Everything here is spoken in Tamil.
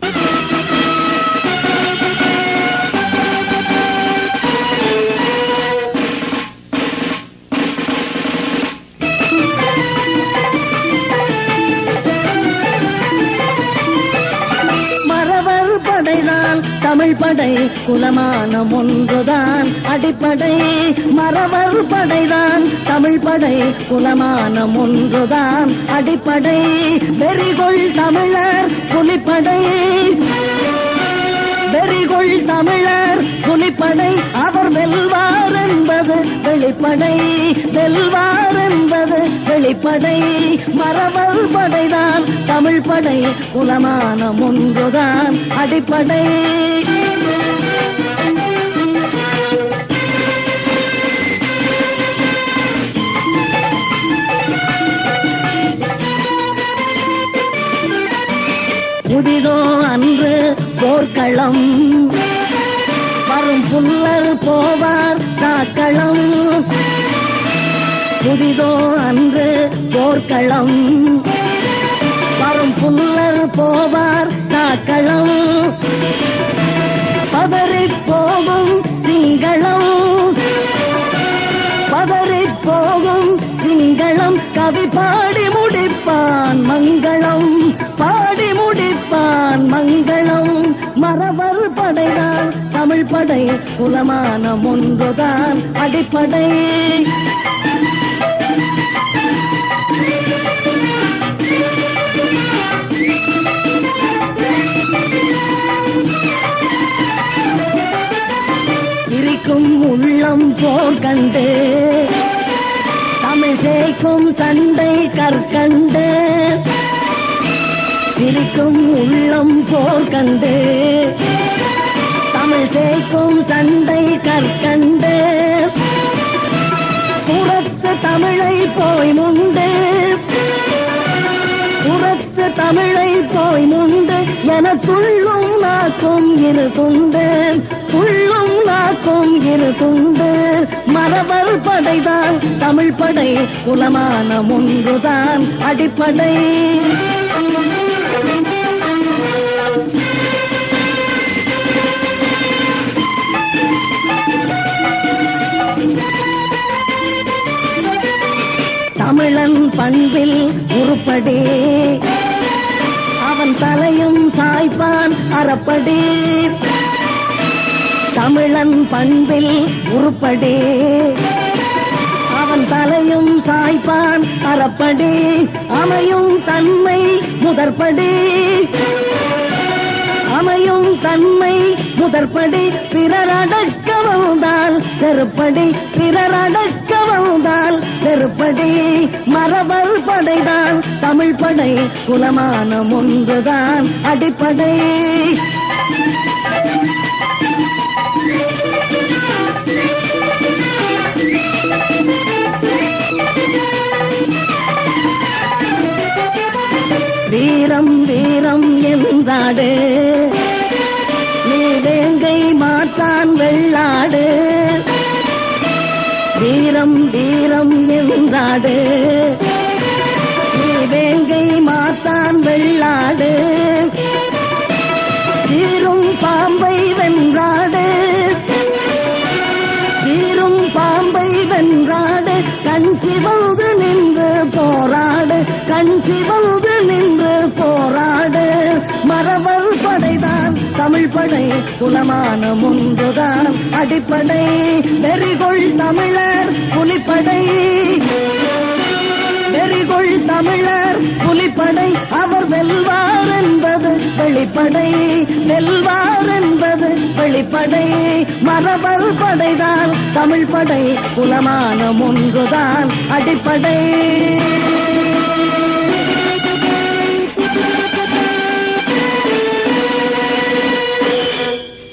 மறவர் படைதான் தமிழ் படை குலமானம் ஒன்றுதான் அடிப்படை மறவர் படைதான் தமிழ் படை குலமானம் ஒன்றுதான் அடிப்படை வெறிகொள் தமிழர் புலிப்படை வெறிகொள் தமிழர் புலிப்படை அவர் வெல்வார் என்பது வெளிப்படை வெல்வார் என்பது வெளிப்படை மரபர் படைதான் தமிழ் படை குலமானம் ஒன்றுதான் அடிப்படை புதிதோ அன்று போர்க்களம் வரும் புல்லர் போவார் சாக்களம் புதிதோ அன்று போர்க்களம் வரும் புல்லர் போவார் சாக்களம் பதறிப் போகும் சிங்களம் பதறிப் போகும் சிங்களம் கவி பாடி முடிப்பான் மங்களம் பாடி முடிப்பான் மங்களம் மரபர் படைதான் தமிழ் படை குலமானம் ஒன்றுதான் அடிப்படை இருக்கும் உள்ளம் போர் கண்டு தமிழ் சேர்க்கும் சண்டை கற்கண்டு இருக்கும் உள்ளம் போர் கண்டு தமிழ் சேர்க்கும் சண்டை கற்கண்டு புறத்து தமிழை போய் முண்டு புறத்து தமிழை போய் முண்டு என துள்ளும் நாக்கும் இரு துண்டு துள்ளும் நாக்கும் இரு துண்டு மரபர் படைதான் தமிழ் படை குலமானம் ஒன்றுதான் அடிப்படை தமிழன் பண்பில் உருப்படி அவன் தலையும் சாய்ப்பான் அறப்படி தமிழன் பண்பில் உருப்படி அவன் தலையும் சாய்ப்பான் அறப்படி அமையும் தன்மை முதற்படி அமையும் தன்மை முதற்படி பிறர் அடக்க வந்தால் செருப்படி பிறர் அடக்க வந்தால் செருப்படி மரபர் படைதான் தமிழ் படை குலமானம் ஒன்றுதான் அடிப்படை வீரம் வீரம் என்றாடு நீ வேங்கை மாற்றான் வெள்ளாடு வீரம் வீரம் என்றாடு நீ வேங்கை மாற்றான் வெள்ளாடு சீரும் பாம்பை வென்றாடு சீரும் பாம்பை வென்றாடு கண் சிவந்து நின்று போராடு கண் சிவந்து நின்று போராடு மரபர் படைதான் தமிழ் படை குலமானம் ஒன்றுதான் அடிப்படை வெறிகொள் தமிழர் புலிப்படை வெறிகொள் தமிழர் புலிப்படை அவர் வெல்வார் என்பது வெளிப்படை வெல்வார் என்பது வெளிப்படை மரபர் படைதான் தமிழ் படை குலமானம் ஒன்றுதான் அடிப்படை